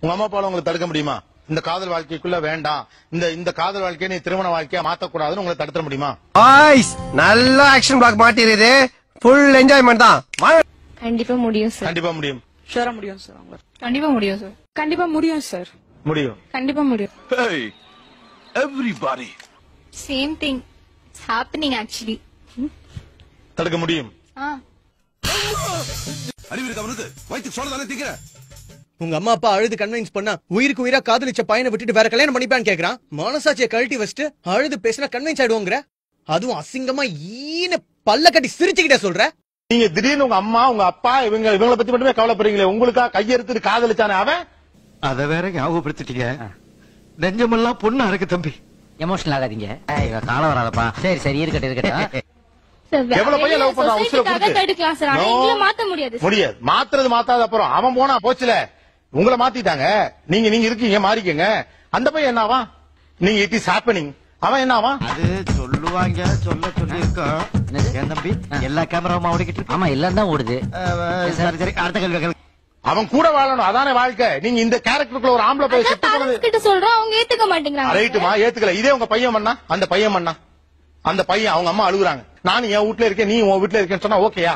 உங்க அம்மா அப்பால உங்களுக்கு தடுக்க முடியுமா இந்த காதல் வாழ்க்கைக்குள்ள வேண்டாம் இந்த இந்த காதல் வாழ்க்கையை நீ திருமண வாழ்க்கையா மாத்தக்கூடாதுன்னு உங்களை தடுத்துட முடியுமா பாய்ஸ் நல்ல ஆக்ஷன் பிளாக் மாட்டிருது ஃபுல் என்ஜாய்மெண்ட் தான் வாங்க. கண்டிப்பா முடியும் சார் கண்டிப்பா முடியும் ஷூரா முடியும் சார் அவங்க கண்டிப்பா முடியும் சார் கண்டிப்பா முடியும் சார் முடியும் கண்டிப்பா முடியும் Hey, everybody. Same thing it's happening actually தடுக்க முடியும் ஆ அறிவு இருக்கு அவனுக்கு வயிற்று சோழ தானே திங்கிற உங்க அம்மா அப்பா அழுது கன்வின்ஸ் பண்ணா உயிருக்கு உயிரா காதலிச்ச பையனை விட்டுட்டு வேற கல்யாணம் பண்ணிப்பான்னு கேக்குறான் மனசாட்சியை கழட்டி வச்சுட்டு அழுது பேசினா கன்வின்ஸ் ஆயிடுவோங்கிற அதுவும் அசிங்கமா ஈன பல்ல கட்டி சிரிச்சுக்கிட்டே சொல்ற நீங்க திடீர்னு உங்க அம்மா உங்க அப்பா இவங்க இவங்கள பத்தி மட்டுமே கவலைப்படுறீங்களே உங்களுக்கா கையெடுத்துட்டு காதலிச்சானே அவன் அத வேற ஞாபகப்படுத்திட்டீங்க நெஞ்சமெல்லாம் பொண்ணு அறக்கு தம்பி எமோஷனல் ஆகாதீங்க காலம் வராதப்பா சரி சரி இருக்கட்டும் இருக்கட்டும் சார் எவ்வளவு பையன் love பண்றான் உசுரை சொசைட்டிக்காக கொடுத்து? தடுக்கலாம் சார் ஆனா No. எங்களை மாத்த முடியாது sir. முடியாது மாத்துறது மாத்தாத அப்புறம் அவன் போனா போச்சுல உங்களை மாத்திட்டாங்க நீங்க நீங்க இருக்கீங்க மாறிக்கங்க அந்த பையன் என்னவா நீங்க இட் இஸ் ஹேப்பனிங் அவன் என்னவா அது சொல்லுவாங்க சொல்ல சொல்லி இருக்கோம் என்னது? என் தம்பி எல்லா கேமராவும் ஓடிக்கிட்டு இருக்கு ஆமா எல்லாம் தான் ஓடுது அஹ், சரி சரி அடுத்த கேள்வி கேள்வி அவன் கூட வாழணும் அதானே வாழ்க்கை நீங்க இந்த கேரக்டருக்குள்ள ஒரு ஆம்பளை போய் அதான் செத்து போனது parents கிட்ட சொல்றோம் அவங்க ஏத்துக்க மாட்டேங்கிறாங்க ரைட்டுமா ஏத்துக்கல இதே உங்க பையன் பண்ணா அந்த பையன் பண்ணா அந்த பையன் அவங்க அம்மா அழுகுறாங்க நானும் என் வீட்ல இருக்கேன் நீ உன் வீட்ல இருக்கேன்னு சொன்னா ஓகேயா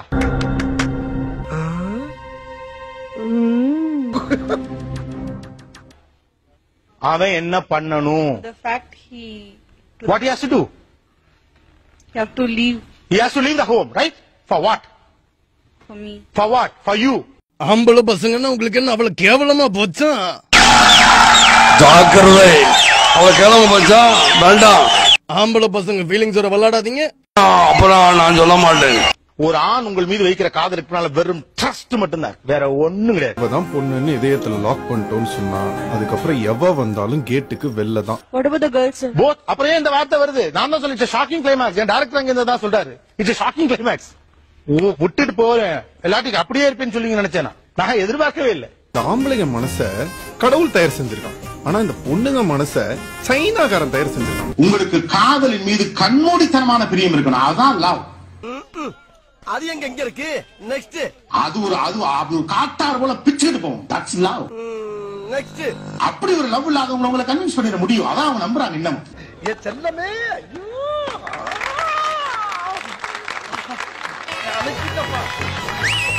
அவன் என்ன பண்ணணும் the fact he what he has to do you have to leave he has to leave the home right for what for me for what for you ஆம்பளை பசங்கன்னா உங்களுக்கு என்ன அவ்வளவு கேவலமா போச்சா ஜாக்கிரதை அவ கிளம்ப மச்சான் வேண்டாம் ஆம்பளை பசங்க ஃபீலிங்ஸோட விளையாடாதீங்க அப்புறம் நான் சொல்ல மாட்டேன் ஒரு ஆண் உங்கள் மீது வைக்கிற காதலுக்கு பின்னால வெறும் ட்ரஸ்ட் மட்டும்தான் வேற ஒண்ணும் கிடையாது இப்பதான் பொண்ணுன்னு இதயத்துல லாக் பண்ணிட்டோம்னு சொன்னா அதுக்கப்புறம் எவ வந்தாலும் கேட்டுக்கு வெளில தான் what about the girls sir both அப்புறம் ஏன் இந்த வார்த்தை வருது நான் தான் சொல்லி ஷாக்கிங் கிளைமேக்ஸ் என் டேரக்டர் அங்க இருந்தா தான் சொல்றாரு இட்ஸ் ஷாக்கிங் கிளைமேக்ஸ் விட்டுட்டு போறேன் எல்லாத்துக்கும் அப்படியே இருப்பேன்னு சொல்லி நினைச்சேன் நான். நான் எதிர்பார்க்கவே இல்லை இந்த ஆம்பளைங்க மனச கடவுள் தயார் செஞ்சிருக்கான் ஆனா இந்த பொண்ணுங்க மனச சைனாக்காரன் தயார் செஞ்சிருக்கான் உங்களுக்கு காதலின் மீது கண்மூடித்தனமான பிரியம் இருக்கணும் அதுதான் லவ் அது எங்க எங்க இருக்கு நெக்ஸ்ட் அது ஒரு அது அது ஒரு காட்டார் போல பிச்சுட்டு போகும் தட்ஸ் லவ் நெக்ஸ்ட் அப்படி ஒரு லவ் இல்லாதவங்களை உங்களை கன்வின்ஸ் பண்ணிட முடியும் அதான் அவங்க நம்புறாங்க இன்னும் என் செல்லமே ஐயோ அழைச்சிட்டப்பா